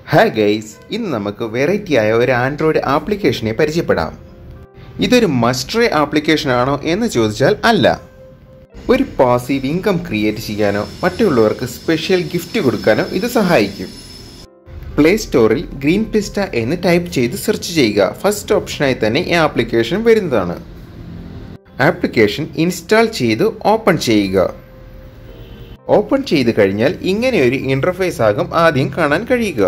hi guys ഇന്ന് നമുക്ക് variety ആയ ഒരു ആൻഡ്രോയിഡ് ആപ്ലിക്കേഷനെ പരിചയപ്പെടാം ഇതൊരു മസ്റ്ററി ആപ്ലിക്കേഷൻ ആണോ എന്ന് ചോദിച്ചാൽ അല്ല ഒരു പാസീവ് ഇൻകം ക്രിയേറ്റ് ചെയ്യാനോ മറ്റുള്ളവർക്ക് സ്പെഷ്യൽ ഗിഫ്റ്റ് കൊടുക്കാനോ ഇത് സഹായിക്കും പ്ലേ സ്റ്റോറിൽ ഗ്രീൻ പിസ്റ്റ എന്ന് ടൈപ്പ് ചെയ്ത് സെർച്ച് ചെയ്യുക ഫസ്റ്റ് ഓപ്ഷനായി തന്നെ ഈ ആപ്ലിക്കേഷൻ വരുന്നതാണ് ആപ്ലിക്കേഷൻ ഇൻസ്റ്റാൾ ചെയ്ത് ഓപ്പൺ ചെയ്യുക ഓപ്പൺ ചെയ്ത് കഴിഞ്ഞാൽ ഇങ്ങനെ ഒരു ഇൻ്റർഫേസ് ആകും ആദ്യം കാണാൻ കഴിയുക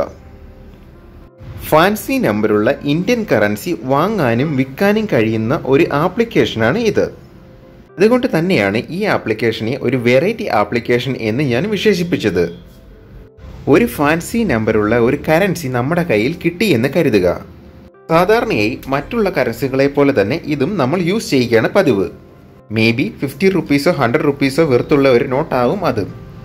ഫാൻസി നമ്പറുള്ള ഇന്ത്യൻ കറൻസി വാങ്ങാനും വിൽക്കാനും കഴിയുന്ന ഒരു ആപ്ലിക്കേഷനാണ് ഇത് അതുകൊണ്ട് തന്നെയാണ് ഈ ആപ്ലിക്കേഷനെ ഒരു വെറൈറ്റി ആപ്ലിക്കേഷൻ എന്ന് ഞാൻ വിശേഷിപ്പിച്ചത് ഒരു ഫാൻസി നമ്പറുള്ള ഒരു കറൻസി നമ്മുടെ കയ്യിൽ കിട്ടിയെന്ന് കരുതുക സാധാരണയായി മറ്റുള്ള കറൻസികളെ പോലെ തന്നെ ഇതും നമ്മൾ യൂസ് ചെയ്യുകയാണ് പതിവ് മേ ബി ഫിഫ്റ്റി റുപ്പീസോ ഹൺഡ്രഡ് റുപ്പീസോ വെറുത്തുള്ള ഒരു നോട്ടാവും അത്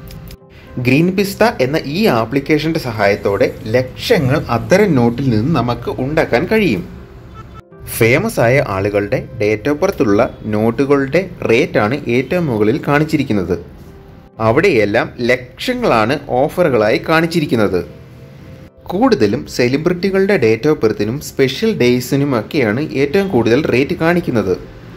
ഗ്രീൻ പിസ്ത എന്ന ഈ ആപ്ലിക്കേഷൻ്റെ സഹായത്തോടെ ലക്ഷങ്ങൾ അത്തരം നോട്ടിൽ നിന്ന് നമുക്ക് ഉണ്ടാക്കാൻ കഴിയും ഫേമസ് ആയ ആളുകളുടെ ഡേറ്റ് ഓഫ് ബർത്തുള്ള നോട്ടുകളുടെ റേറ്റാണ് ഏറ്റവും മുകളിൽ കാണിച്ചിരിക്കുന്നത് അവിടെയെല്ലാം ലക്ഷങ്ങളാണ് ഓഫറുകളായി കാണിച്ചിരിക്കുന്നത് കൂടുതലും സെലിബ്രിറ്റികളുടെ ഡേറ്റ് ഓഫ് ബർത്തിനും സ്പെഷ്യൽ ഡേയ്സിനുമൊക്കെയാണ് ഏറ്റവും കൂടുതൽ റേറ്റ് കാണിക്കുന്നത്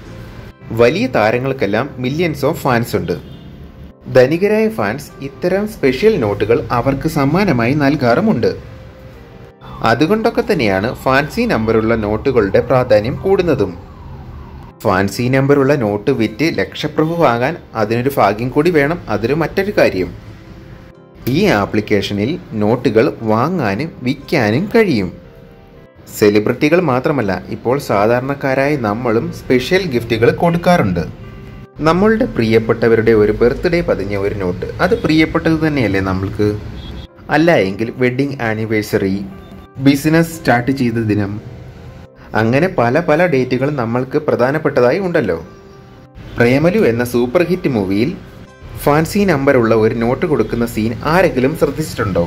വലിയ താരങ്ങൾക്കെല്ലാം മില്യൺസ് ഓഫ് ഫാൻസ് ഉണ്ട് ധനികരായ ഫാൻസ് ഇത്തരം സ്പെഷ്യൽ നോട്ടുകൾ അവർക്ക് സമ്മാനമായി നൽകാറുമുണ്ട് അതുകൊണ്ടൊക്കെ തന്നെയാണ് ഫാൻസി നമ്പറുള്ള നോട്ടുകളുടെ പ്രാധാന്യം കൂടുന്നതും ഫാൻസി നമ്പറുള്ള നോട്ട് വിറ്റ് ലക്ഷപ്രഭുവാകാൻ അതിനൊരു ഭാഗ്യം കൂടി വേണം അതൊരു മറ്റൊരു കാര്യം ഈ ആപ്ലിക്കേഷനിൽ നോട്ടുകൾ വാങ്ങാനും വിൽക്കാനും കഴിയും സെലിബ്രിറ്റികൾ മാത്രമല്ല ഇപ്പോൾ സാധാരണക്കാരായ നമ്മളും സ്പെഷ്യൽ ഗിഫ്റ്റുകൾ കൊടുക്കാറുണ്ട് നമ്മളുടെ പ്രിയപ്പെട്ടവരുടെ ഒരു ബർത്ത്ഡേ പതിഞ്ഞ ഒരു നോട്ട് അത് പ്രിയപ്പെട്ടത് തന്നെയല്ലേ നമ്മൾക്ക് അല്ല എങ്കിൽ വെഡ്ഡിംഗ് ആനിവേഴ്സറി ബിസിനസ് സ്റ്റാർട്ട് ചെയ്ത ദിനം അങ്ങനെ പല പല ഡേറ്റുകൾ നമ്മൾക്ക് പ്രധാനപ്പെട്ടതായി ഉണ്ടല്ലോ പ്രേമലു എന്ന സൂപ്പർ ഹിറ്റ് മൂവിയിൽ ഫാൻസി നമ്പറുള്ള ഒരു നോട്ട് കൊടുക്കുന്ന സീൻ ആരെങ്കിലും ശ്രദ്ധിച്ചിട്ടുണ്ടോ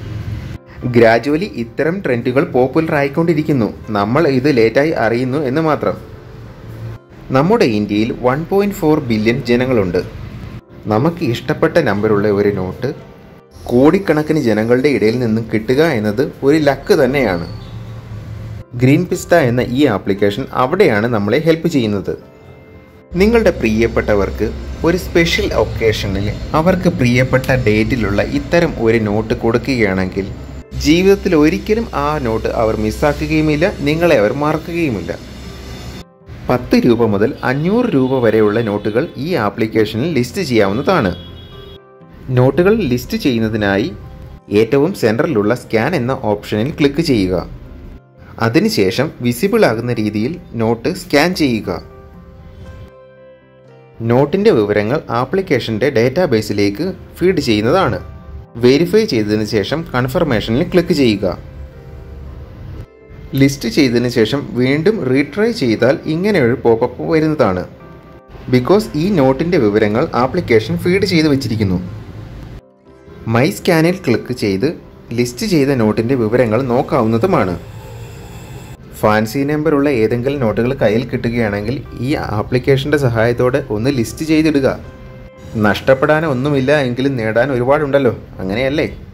ഗ്രാജുവലി ഇത്തരം ട്രെൻഡുകൾ പോപ്പുലർ ആയിക്കൊണ്ടിരിക്കുന്നു നമ്മൾ ഇത് ലേറ്റായി അറിയുന്നു എന്ന് മാത്രം നമ്മുടെ ഇന്ത്യയിൽ വൺ പോയിൻറ്റ് ഫോർ ബില്യൺ ജനങ്ങളുണ്ട് നമുക്ക് ഇഷ്ടപ്പെട്ട നമ്പറുള്ള ഒരു നോട്ട് കോടിക്കണക്കിന് ജനങ്ങളുടെ ഇടയിൽ നിന്നും കിട്ടുക എന്നത് ഒരു ലക്ക് തന്നെയാണ് ഗ്രീൻ പിസ്ത എന്ന ഈ ആപ്ലിക്കേഷൻ അവിടെയാണ് നമ്മളെ ഹെൽപ്പ് ചെയ്യുന്നത് നിങ്ങളുടെ പ്രിയപ്പെട്ടവർക്ക് ഒരു സ്പെഷ്യൽ ഒക്കേഷനിൽ അവർക്ക് പ്രിയപ്പെട്ട ഡേറ്റിലുള്ള ഇത്തരം ഒരു നോട്ട് കൊടുക്കുകയാണെങ്കിൽ ജീവിതത്തിൽ ഒരിക്കലും ആ നോട്ട് അവർ മിസ്സാക്കുകയുമില്ല നിങ്ങളെ അവർ മറക്കുകയുമില്ല പത്ത് രൂപ മുതൽ അഞ്ഞൂറ് രൂപ വരെയുള്ള നോട്ടുകൾ ഈ ആപ്ലിക്കേഷനിൽ ലിസ്റ്റ് ചെയ്യാവുന്നതാണ് നോട്ടുകൾ ലിസ്റ്റ് ചെയ്യുന്നതിനായി ഏറ്റവും സെൻട്രലിലുള്ള സ്കാൻ എന്ന ഓപ്ഷനിൽ ക്ലിക്ക് ചെയ്യുക അതിനുശേഷം വിസിബിൾ ആകുന്ന രീതിയിൽ നോട്ട് സ്കാൻ ചെയ്യുക നോട്ടിൻ്റെ വിവരങ്ങൾ ആപ്ലിക്കേഷൻ്റെ ഡേറ്റാബേസിലേക്ക് ഫീഡ് ചെയ്യുന്നതാണ് വെരിഫൈ ചെയ്തതിന് ശേഷം കൺഫർമേഷനിൽ ക്ലിക്ക് ചെയ്യുക ലിസ്റ്റ് ചെയ്തതിന് ശേഷം വീണ്ടും റീട്രൈ ചെയ്താൽ ഇങ്ങനെ ഒരു പോപ്പപ്പ് വരുന്നതാണ് ബിക്കോസ് ഈ നോട്ടിൻ്റെ വിവരങ്ങൾ ആപ്ലിക്കേഷൻ ഫീഡ് ചെയ്ത് വെച്ചിരിക്കുന്നു മൈ സ്കാനിൽ ക്ലിക്ക് ചെയ്ത് ലിസ്റ്റ് ചെയ്ത നോട്ടിൻ്റെ വിവരങ്ങൾ നോക്കാവുന്നതുമാണ് ഫാൻസി നമ്പറുള്ള ഏതെങ്കിലും നോട്ടുകൾ കയ്യിൽ കിട്ടുകയാണെങ്കിൽ ഈ ആപ്ലിക്കേഷൻ്റെ സഹായത്തോടെ ഒന്ന് ലിസ്റ്റ് ചെയ്തിടുക നഷ്ടപ്പെടാൻ ഒന്നുമില്ല എങ്കിലും നേടാൻ ഒരുപാടുണ്ടല്ലോ അങ്ങനെയല്ലേ